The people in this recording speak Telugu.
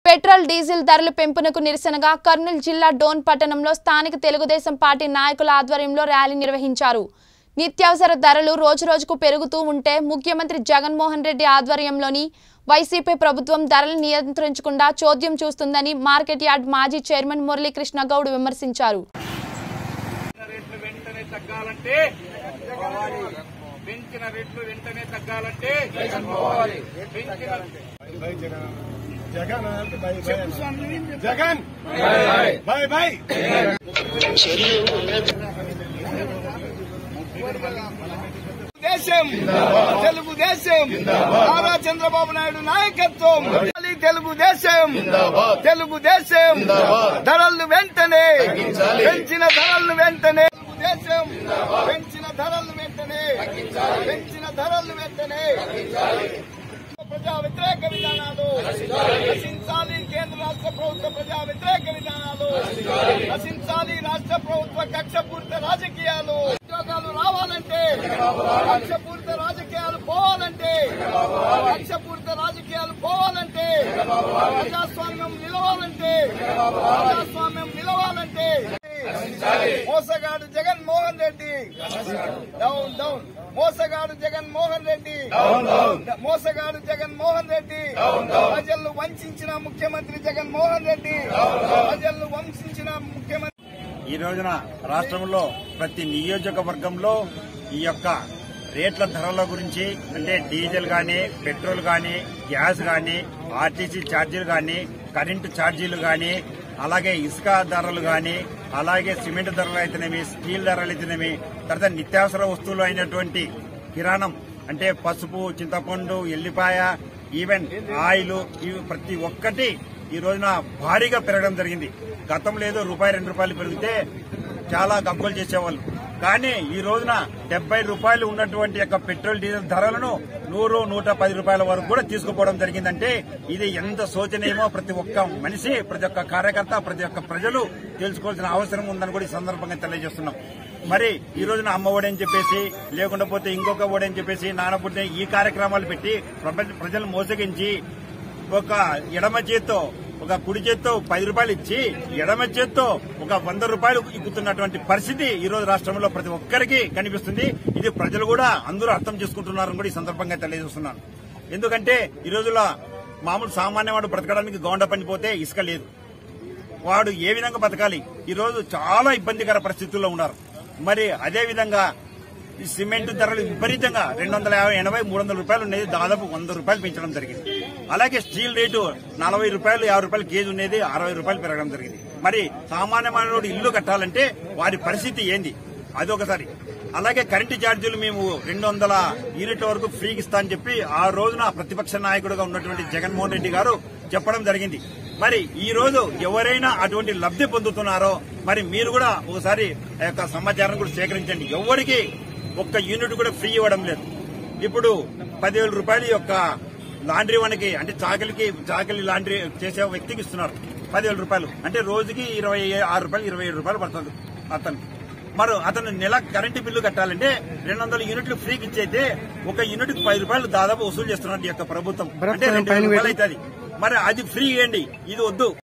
పెట్రోల్ డీజిల్ ధరల పెంపునకు నిరసనగా కర్నూలు జిల్లా డోన్ పట్టణంలో స్థానిక తెలుగుదేశం పార్టీ నాయకుల ఆధ్వర్యంలో ర్యాలీ నిర్వహించారు నిత్యావసర ధరలు రోజురోజుకు పెరుగుతూ ఉంటే ముఖ్యమంత్రి జగన్మోహన్ రెడ్డి ఆధ్వర్యంలోని వైసీపీ ప్రభుత్వం ధరలు నియంత్రించకుండా చోద్యం చూస్తుందని మార్కెట్ యార్డ్ మాజీ చైర్మన్ మురళీకృష్ణ గౌడ్ విమర్శించారు రేట్లు వెంటనే తగ్గాలంటే పెంచిన రేట్లు వెంటనే తగ్గాలంటే పెంచిన జగన్ జగన్ బాయ్ బాయ్ దేశం తెలుగుదేశం నారా చంద్రబాబు నాయుడు నాయకత్వం మళ్ళీ తెలుగుదేశం తెలుగుదేశం ధరలు వెంటనే పెంచిన ధరలు వెంటనే తెలుగుదేశం పెంచిన ధరలు వెంటనే పెంచిన ధరలు వెంటనే ప్రజా వ్యతిరేక విధానాలు నశించాలి కేంద్ర రాష్ట్ర ప్రభుత్వ ప్రజా వ్యతిరేక విధానాలు నశించాలి రాష్ట్ర ప్రభుత్వ కక్షపూరిత రాజకీయాలు ఉద్యోగాలు రావాలంటే కక్షపూరిత రాజకీయాలు పోవాలంటే కక్షపూరిత రాజకీయాలు పోవాలంటే ప్రజాస్వామ్యం నిలవాలంటే ప్రజాస్వామ్యం నిలవాలంటే మోసగాడు జగన్మోహన్ రెడ్డి డౌన్ డౌన్ మోసగాడు జగన్మోహన్ రెడ్డి మోసగాడు జగన్మోహన్ రెడ్డి ప్రజలను వంచిన ముఖ్యమంత్రి జగన్మోహన్ రెడ్డి ప్రజలను వంచిన ముఖ్యమంత్రి ఈ రోజున రాష్ట్రంలో ప్రతి నియోజకవర్గంలో ఈ యొక్క రేట్ల ధరల గురించి అంటే డీజిల్ గాని పెట్రోల్ గాని గ్యాస్ గాని ఆర్టీసీ ఛార్జీలు గాని కరెంటు ఛార్జీలు గాని అలాగే ఇసుక ధరలు గాని అలాగే సిమెంట్ ధరలు అయితేనేమి స్టీల్ ధరలు అయితేనేమి తర్వాత నిత్యావసర వస్తువులు అయినటువంటి కిరాణం అంటే పసుపు చింతపండు ఎల్లిపాయ ఈవెన్ ఆయిల్ ఇవి ప్రతి ఒక్కటి ఈ రోజున భారీగా పెరగడం జరిగింది గతంలో ఏదో రూపాయి రెండు రూపాయలు పెరిగితే చాలా గబ్బలు చేసేవాళ్ళు కానీ ఈ రోజున డెబ్బై రూపాయలు ఉన్నటువంటి యొక్క పెట్రోల్ డీజిల్ ధరలను నూరు నూట పది రూపాయల వరకు కూడా తీసుకుపోవడం జరిగిందంటే ఇది ఎంత శోచనీయమో ప్రతి ఒక్క మనిషి ప్రతి ఒక్క కార్యకర్త ప్రతి ఒక్క ప్రజలు తెలుసుకోవాల్సిన అవసరం ఉందని కూడా ఈ సందర్భంగా తెలియజేస్తున్నాం మరి ఈ రోజున అమ్మ ఒడి అని చెప్పేసి లేకుండా పోతే ఇంకొక ఒడి అని చెప్పేసి నానబుడ్డి ఈ కార్యక్రమాలు పెట్టి ప్రపంచ- ప్రజలు మోసగించి ఒక ఎడమ చేత్తో ఒక కుడి చేత్తో పది రూపాయలు ఇచ్చి ఎడమ చేత్తో ఒక వంద రూపాయలు ఇక్కుతున్నటువంటి పరిస్థితి ఈ రోజు రాష్ట్రంలో ప్రతి ఒక్కరికి కనిపిస్తుంది ఇది ప్రజలు కూడా అందరూ అర్థం చేసుకుంటున్నారని కూడా ఈ సందర్భంగా తెలియజేస్తున్నాను ఎందుకంటే ఈ రోజుల్లో మామూలు సామాన్య వాడు బ్రతకడానికి గౌండ పనిపోతే ఇసుక లేదు వాడు ఏ విధంగా బతకాలి ఈ రోజు చాలా ఇబ్బందికర పరిస్థితుల్లో ఉన్నారు మరి అదే విధంగా ఈ సిమెంట్ ధరలు విపరీతంగా రెండు వందల యాభై ఎనభై మూడు వందల రూపాయలు ఉండేది దాదాపు వంద రూపాయలు పెంచడం జరిగింది అలాగే స్టీల్ రేటు నలభై రూపాయలు యాభై రూపాయలు కేజీ ఉండేది అరవై రూపాయలు పెరగడం జరిగింది మరి సామాన్య మానవుడు ఇల్లు కట్టాలంటే వారి పరిస్థితి ఏంది అదొకసారి అలాగే కరెంటు ఛార్జీలు మేము రెండు వందల యూనిట్ల వరకు ఫ్రీకి ఇస్తా అని చెప్పి ఆ రోజున ప్రతిపక్ష నాయకుడుగా ఉన్నటువంటి జగన్మోహన్ రెడ్డి గారు చెప్పడం జరిగింది మరి ఈ రోజు ఎవరైనా అటువంటి లబ్ధి పొందుతున్నారో మరి మీరు కూడా ఒకసారి ఆ యొక్క సమాచారం కూడా సేకరించండి ఎవరికి ఒక్క యూనిట్ కూడా ఫ్రీ ఇవ్వడం లేదు ఇప్పుడు పదివేల రూపాయలు యొక్క లాండ్రీ వానికి అంటే చాకలికి చాకలి లాండ్రీ చేసే వ్యక్తికి ఇస్తున్నారు పదివేల రూపాయలు అంటే రోజుకి ఇరవై ఆరు రూపాయలు ఇరవై ఏడు రూపాయలు పడుతుంది అతను మరి అతను నెల కరెంటు బిల్లు కట్టాలంటే రెండు వందల యూనిట్లు ఫ్రీకి ఇచ్చైతే ఒక యూనిట్ కి పది రూపాయలు దాదాపు వసూలు చేస్తున్నట్టు ఈ యొక్క ప్రభుత్వం అంటే రెండు వేల రూపాయలు అవుతుంది మరి అది ఫ్రీ ఇవ్వండి ఇది వద్దు